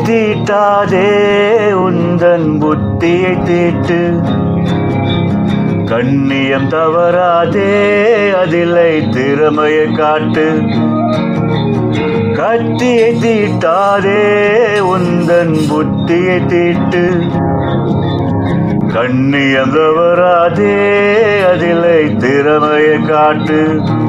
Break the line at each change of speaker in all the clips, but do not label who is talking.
தீட்டாதே உந்தன் புத்தியை தீட்டு கண்ணியம் தவறாதே அதிலை திறமையை காட்டு கத்தியை தீட்டாதே உந்தன் புத்தியை தீட்டு கண்ணியம் தவறாதே அதிலை திறமையை காட்டு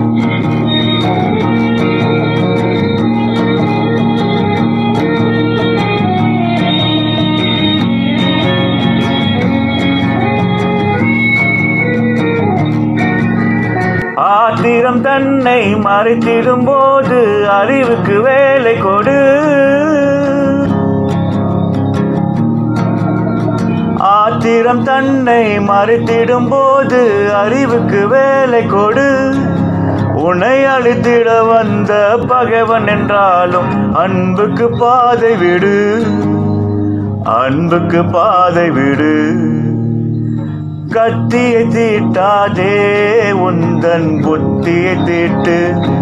ஆத்திரம் தன்னை மறைத்திடும் போது அறிவுக்கு வேலை கொடு ஆத்திரம் தன்னை மறைத்திடும் போது அறிவுக்கு வேலை கொடு உன்னை அழித்திட வந்த பகைவன் என்றாலும் அன்புக்கு பாதை விடு அன்புக்கு பாதை விடு கத்தியை தீட்டாதே உந்தன் புத்தியை தீட்டு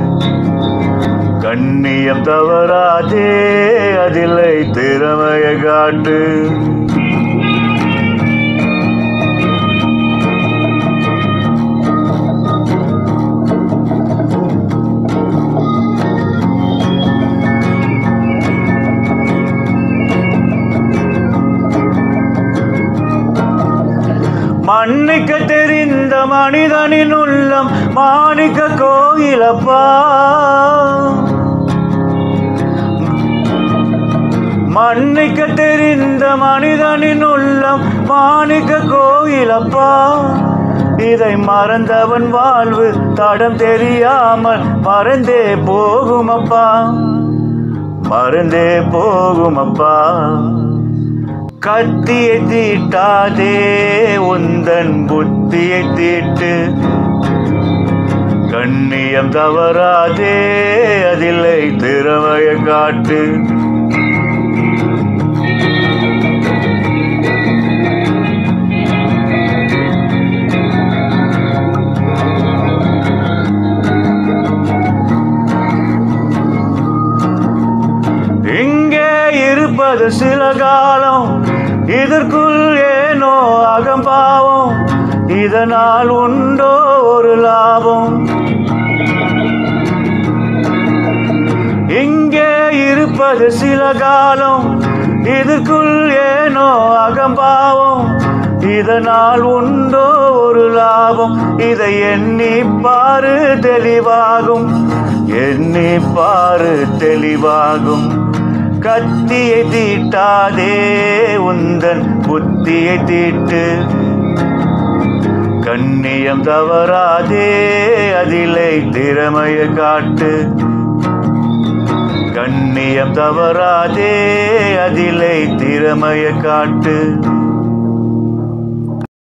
கண்ணியம் தவறாதே அதிலை திறமையை காட்டு மன்னிக்க தெரிந்த மனிதனின் உள்ளம் மாணிக்க கோயிலப்பா மன்னிக்க தெரிந்த மனிதனின் உள்ளம் மாணிக்க கோயிலப்பா இதை மறந்தவன் வாழ்வு தடம் தெரியாமல் மறந்தே போகுமப்பா மறந்தே போகுமப்பா கத்தியை தீட்டாதே உந்தன் புத்தியை தீட்டு கண்ணியம் தவறாதே அதிலை திறமையை காட்டு இங்கே இருப்பது சில காலம் இதற்குள் ஏனோ அகம்பாவம் இதனால் உண்டோ ஒரு லாபம் இங்கே இருப்பது சில காலம் இதற்குள் ஏனோ அகம்பாவம் இதனால் உண்டோ ஒரு லாபம் இதை எண்ணி பாரு தெளிவாகும் எண்ணி பாரு தெளிவாகும் கத்தியை தீட்டாதே உந்தன் புத்தியை தீட்டு கண்ணியம் தவறாதே அதிலை திறமையை காட்டு கண்ணியம் தவறாதே அதிலை திறமையை காட்டு